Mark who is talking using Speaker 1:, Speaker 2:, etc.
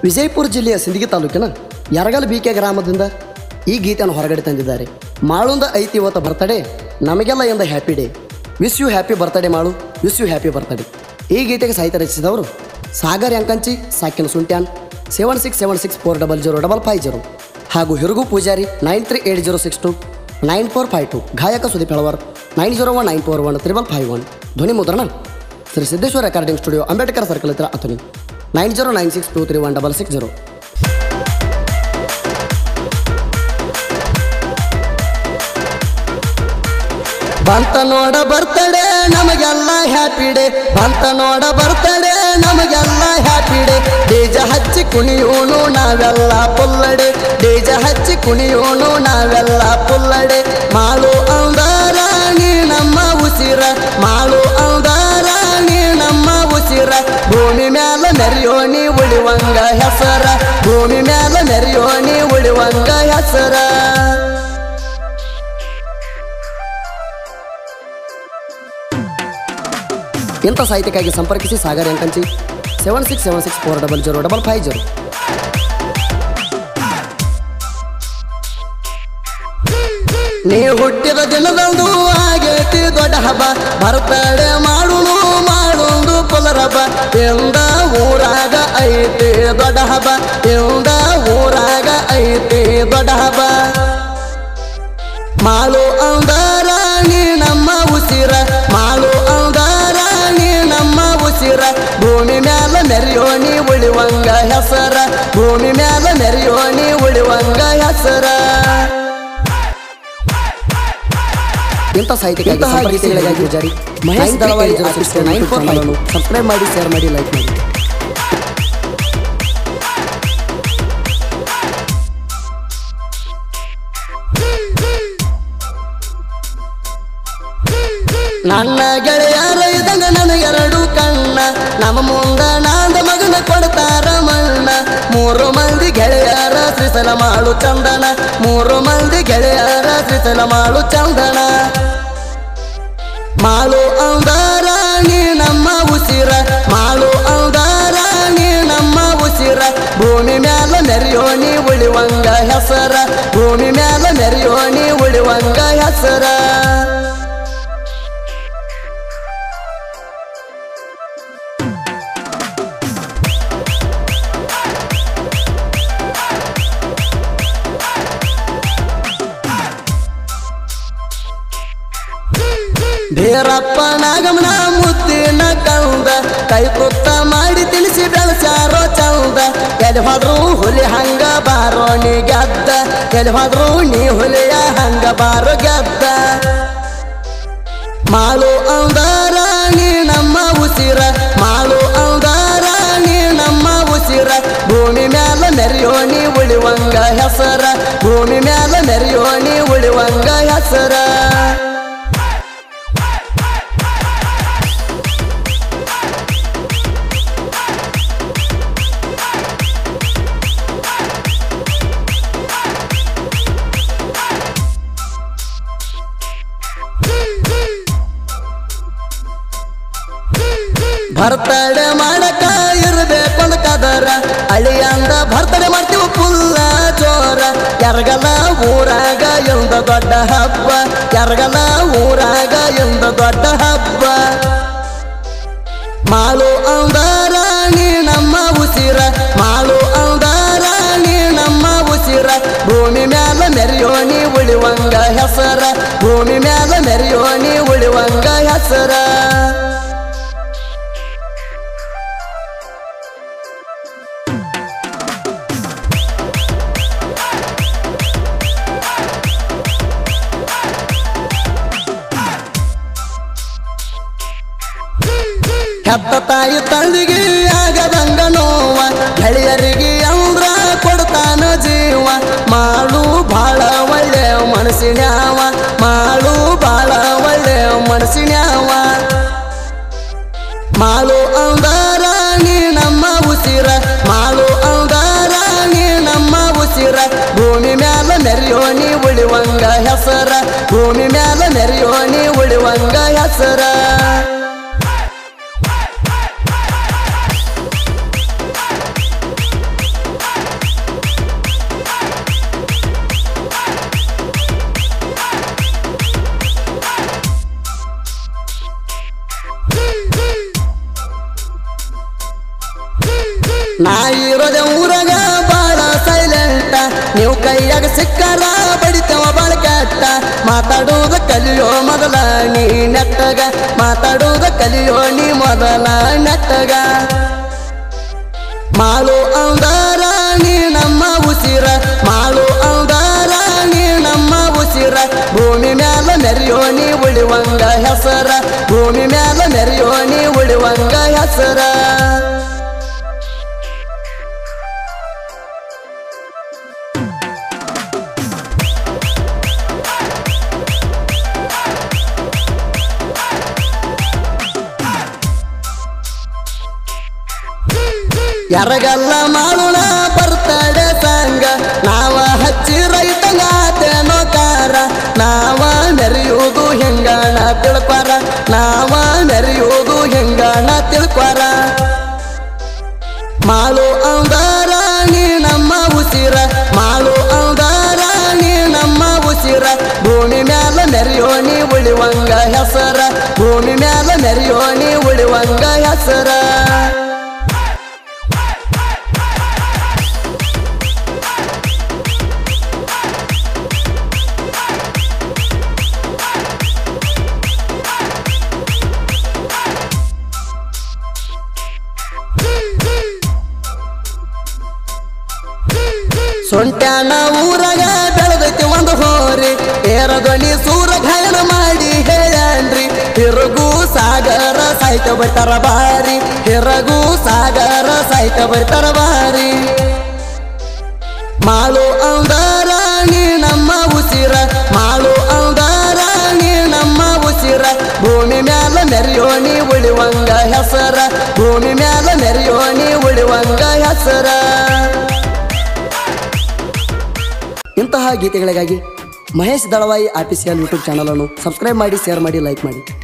Speaker 1: ವಿಜಯಪುರ ಜಿಲ್ಲೆಯ ಸಿಂದಗಿ ತಾಲೂಕಿನ ಯರಗಲ್ ಬಿಕೆ ಗ್ರಾಮದಿಂದ ಈ ಗೀತೆಯನ್ನು ಹೊರಗಡೆ ತಂದಿದ್ದಾರೆ ಮಾಳುಂದ ಐತಿ ಇವತ್ತು ಬರ್ತಡೇ ನಮಗೆಲ್ಲ ಎಂದ happy day wish you happy birthday ಮಾಳು ವಿಶ್ ಯು ಹ್ಯಾಪಿ ಬರ್ತಡೇ ಈ ಗೀತೆಗೆ ಸಾಹಿತ್ಯ ರಚಿಸಿದವರು ಸಾಗರ್ ಯಂಕಂಚಿ ಸಾಕಿನ ಸುಂಟ್ಯಾನ್ seven six seven six four double zero double five zero ಹಾಗೂ ಹಿರುಗು Pujari nine three eight zero six two nine four five two ಗಾಯಕ Sudeep Helavar nine zero one nine four one triple five one ಧ್ವನಿ ಮುದ್ರಣ Shri Siddeshwara recording studio Ambedkar circle ಹತ್ರ Athani nine zero nine six two three one double six zero ಬಂತ ನೋಡ birthday ನಮಗೆಲ್ಲ happy day ಬಂತ ನೋಡ birthday ನಮಗೆಲ್ಲ ಹ್ಯಾಪಿ ಡೇ ಡೇಜ ಹಚ್ಚಿ ಕುಣಿಯೋನು ನಾವೆಲ್ಲ ಪುಲ್ಲಡೆ ಡೇಜ ಹಚ್ಚಿ ಕುಣಿಯೋನು ನಾವೆಲ್ಲ ಪುಲ್ಲಡೆ ಮಾಳು ಅಂದಾರ ನೀ ನಮ್ಮ ಉಸಿರ ಮಾಳು ಅಂದಾರ ನೀ ನಮ್ಮ ಉಸಿರ ಭೂಮಿ ಮ್ಯಾಲ ಮೆರೆಯೋನಿ ಉಳಿವಂಗ ಹೆಸರ ಭೂಮಿ ಮ್ಯಾಲ ಮೆರೆಯೋನಿ ಉಳಿವಂಗ ಹೆಸರ ಇಂಥ ಸಾಹಿತ್ಯಕ್ಕಾಗಿ ಸಂಪರ್ಕಿಸಿ Sagar Yenkanchi seven six seven six four double zero double five zero ನೀ ಹುಟ್ಟಿದ ದಿನದಂದು ಆಗೇತಿ ದೊಡ್ಡ ಹಬ್ಬ ಬರ್ತಡೆ ಮಾಡುನು ಮಾಡುಂದು ಪುಲರಬ್ಬ ಎಂದ ಊರಾಗ ಐತಿ ದೊಡ್ಡ ಹಬ್ಬ ಎಂದ ಊರಾಗ ಐತಿ ದೊಡ್ಡ ಹಬ್ಬ ಮಾಳು ಅಂದಾರ ನೀ ನಮ್ಮ ಉಸಿರ ಮಾಳು ಅಂದಾರ ನೀ ನಮ್ಮ ಉಸಿರ ಭೂಮಿ ಮ್ಯಾಲ ಮೆರೆಯೋನಿ ಉಳಿವಂಗ ಹೆಸರ ಭೂಮಿ ಮ್ಯಾಲ ಮೆರೆಯೋನಿ ಉಳಿವಂಗ ಹೆಸರ ಇಂಥ ಸಾಹಿತ್ಯಕ್ಕಾಗಿ ಸಂಪರ್ಕಿಸಿಗಳಿಗಾಗಿ Pujari Mahesh Dalavayi nine four five subscribe ಮಾಡಿ ಶೇರ್ ಮಾಡಿ ಲೈಕ್ ಮಾಡಿ ನನ್ನ ಗೆಳೆಯರ ಇದಂಗ ನನಗೆರಡು ಕಣ್ಣ ನಮ್ಮ ಮುಂದ ನಾಂದ ಮಗನ ಕೊಡ್ತಾರ ಮಣ್ಣ ಮೂರು ಮಂದಿ ಗೆಳೆಯರ ಶ್ರೀಸಲ ಮಾಡು ಚಂದನ ಮೂರು ಮಂದಿ ಗೆಳೆಯರ ಶ್ರೀಸಲ ಮಾಡು ಚಂದನ ಮಾಳು ಅಂದಾರ ನೀ ನಮ್ಮ ಉಸಿರ ಮಾಳು ಅಂದಾರ ನೀ ನಮ್ಮ ಉಸಿರ ಭೂಮಿ ಮ್ಯಾಲ ಮೆರೆಯೋನಿ ಉಳಿವಂಗ ಹೆಸರ ಭೂಮಿ ಮ್ಯಾಲ ಮೆರೆಯೋನಿ ಉಳಿವಂಗ ಹೆಸರ ಭೇರಪ್ಪ ನಾಗಮನ ಮುದ್ದಿನ ಕಂದ ಕೈ ಕುತ್ತ ಮಾಡಿ ತಿಳಿಸಿ ಬೆಳೆಸಾರೋ ಚಂದ ಎಲ್ಲಿ ಹೋದ್ರು ಹುಲಿ ಹಂಗ ಬಾರೋ ನೀ ಗೆದ್ದ ಎಲ್ಲಿ ಹೋದ್ರು ನೀ ಹುಲಿಯ ಹಂಗ ಬಾರೋ ಗೆದ್ದ ಮಾಳು ಅಂದಾರ ನೀ ನಮ್ಮ ಉಸಿರ ಮಾಳು ಅಂದಾರ ನೀ ನಮ್ಮ ಉಸಿರ ಭೂಮಿ ಮ್ಯಾಲ ಮೆರೆಯೋನಿ ಉಳಿವಂಗ ಹೆಸರ ಭೂಮಿ ಮ್ಯಾಲ ಮೆರೆಯೋನಿ ಉಳಿವಂಗ ಹೆಸರ ಭರ್ತಡೆ ಮಾಡಕ ಇರ್ಬೇಕೊಂದು ಕದರ ಅಳಿಯಂದ ಭರ್ತಡೆ ಮಾಡ್ತೀವಿ ಫುಲ್ಲ ಜೋರ ಎರಗಲ ಊರಾಗ ಎಂದ ದೊಡ್ಡ ಹಬ್ಬ ಎರಗಲ ಊರಾಗ ಎಂದ ದೊಡ್ಡ ಹಬ್ಬ ಮಾಳು ಅಂದಾರ ನೀ ನಮ್ಮ ಉಸಿರ ಮಾಳು ಅಂದಾರ ನೀ ನಮ್ಮ ಉಸಿರ ಭೂಮಿ ಮ್ಯಾಲ ಮೆರೆಯೋನಿ ಉಳಿವಂಗ ಹೆಸರ ಭೂಮಿ ಮ್ಯಾಲ ಮೆರೆಯೋನಿ ಉಳಿವಂಗ ಹೆಸರ ಹೆತ್ತ ತಾಯಿ ತಂದಿಗೆ ಆಗದಂಗ ನೋವ ಗೆಳೆಯರಿಗೆ ಅಂದ್ರ ಕೊಡ್ತಾನ ಜೀವ ಮಾಡು ಬಾಳ ಒಳ್ಳೆ ಮನಸ್ಸಿನ್ಯಾವ ಮಾಡು ಬಾಳ ಒಳ್ಳೆ ಮನಸ್ಸಿನ್ಯಾವ ಮಾಡು ಅಂದಾರ ನೀ ನಮ್ಮ ಉಸಿರ ಮಾಡು ಅಂದಾರ ನೀ ನಮ್ಮ ಉಸಿರ ಭೂಮಿ ಮ್ಯಾಲ ಮೆರೆಯೋನಿ ಉಳಿವಂಗ ಹೆಸರ ಭೂಮಿ ಮ್ಯಾಲ ಮೆರೆಯೋನಿ ಉಳಿವಂಗ ಹೆಸರ ನಾ ಇರೋದೆ ಊರಾಗ ಬಾಳ ಸೈಲೆಂಟ ನೀವು ಕೈಯಾಗ ಸಿಕ್ಕಾರ ಬಡಿತೇವ ಬಾಳ ಕೆಟ್ಟ ಮಾತಾಡುವುದ ಕಲಿಯೋ ಮೊದಲ ನೀ ನೆಟ್ಟಗ ಮಾತಾಡುವುದ ಕಲಿಯೋ ನೀ ಮೊದಲ ನೆಟ್ಟಗ ಮಾಳು ಅಂದಾರ ನೀ ನಮ್ಮ ಉಸಿರ ಮಾಳು ಅಂದಾರ ನೀ ನಮ್ಮ ಉಸಿರ ಭೂಮಿ ಮ್ಯಾಲ ಮೆರೆಯೋ ನೀ ಉಳಿವಂಗ ಹೆಸರ ಭೂಮಿ ಮ್ಯಾಲ ಮೆರೆಯೋ ನೀ ಉಳಿವಂಗ ಹೆಸರ ಯಾರಗಲ್ಲ ಮಾಡೋಣ ಬರ್ತಡೆ ಸಂಗ ನಾವ ಹಚ್ಚಿ ರೈತಂಗಾತೇನೋ ಕಾರ ನಾವ ಮೆರೆಯುವುದು ಹೆಂಗಣ ತಿಳ್ಕೊರ ನಾವ ಮೆರೆಯುವುದು ಹೆಂಗಣ ತಿಳ್ಕೊರ ಮಾಳು ಅಂದಾರ ನೀ ನಮ್ಮ ಉಸಿರ ಮಾಳು ಅಂದಾರ ನೀ ನಮ್ಮ ಉಸಿರ ಭೂಮಿ ಮ್ಯಾಲ ಮೆರೆಯೋ ನೀ ಉಳಿವಂಗ ಹೆಸರ ಭೂಮಿ ಮ್ಯಾಲ ಮೆರೆಯೋ ನೀ ಉಳಿವಂಗ ಹೆಸರ ಸೊಂಟ್ಯಾನ ಊರಾಗ ಬೆಳೆದೈತಿ ಒಂದು ಹೋರಿ ಏರದೊನಿ ಸೂರ ಗಾಯನ ಮಾಡಿ ಹೇಳ್ಯಾನ್ರಿ ಹಿರಗು ಸಾಗರ ಸಾಹಿತ್ಯ ಬರ್ತಾರ ಬಾರಿ ಹಿರಗು ಸಾಗರ ಸಾಹಿತ್ಯ ಬರ್ತಾರ ಬಾರಿ ಮಾಳು ಅಂದಾರ ನೀ ನಮ್ಮ ಉಸಿರ ಮಾಳು ಅಂದಾರ ನೀ ನಮ್ಮ ಉಸಿರ ಭೂಮಿ ಮ್ಯಾಲ ಮೆರೆಯೋ ನೀ ಉಳಿವಂಗ ಹೆಸರ ಭೂಮಿ ಮ್ಯಾಲ ಮೆರೆಯೋ ನೀ ಉಳಿವಂಗ ಹೆಸರ ಇಂತಹ ಗೀತೆಗಳಿಗಾಗಿ Mahesh Dalavayi official YouTube channel ಅನ್ನು ಸಬ್ಸ್ಕ್ರೈಬ್ ಮಾಡಿ ಶೇರ್ ಮಾಡಿ ಲೈಕ್ ಮಾಡಿ